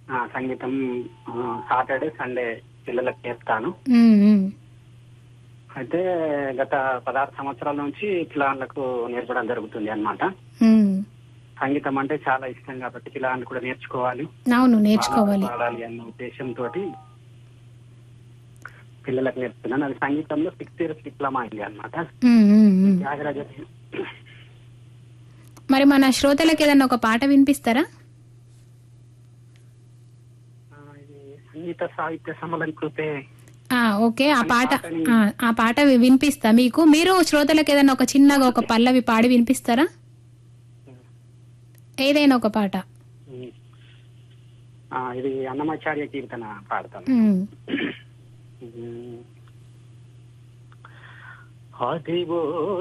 ఆ, సంగీతం ఆ, సాటర్డే సండే పిల్లలకు నేర్పుతాను ఉమ్, ఉమ్. అయితే గత పదహారు సంవత్సరాల నుంచి పిల్లలకు నేర్పడం జరుగుతుంది అన్నమాట ఉమ్. సంగీతం అంటే చాలా ఇష్టం కాబట్టి పిల్లలు కూడా నేర్చుకోవాలి అవును నేర్చుకోవాలి పాడాలి అన్న ఉద్దేశంతో పిల్లలకు నేర్పుతున్నాను అది సంగీతంలో సిక్స్ ఇయర్స్ డిప్లొమా అయింది అనమాట ఉమ్, ఉమ్, ఉమ్. త్యాగరాజ మరి మన శ్రోతలకు ఏదన్నా ఒక పాట వినిపిస్తారా ఆ, ఇది సంగీత సాహిత్య సమలంకృతే ఆ, ఓకే ఆ పాట ఆ, ఆ పాట వి- వినిపిస్తా మీకు మీరు శ్రోతలకు ఏదైనా ఒక చిన్నగా ఒక పల్లవి పాడి వినిపిస్తారా ఏదైనా ఒక పాట ఆ, ఇది అన్నమాచార్య కీర్తన పాడతాను ఉమ్. అదివో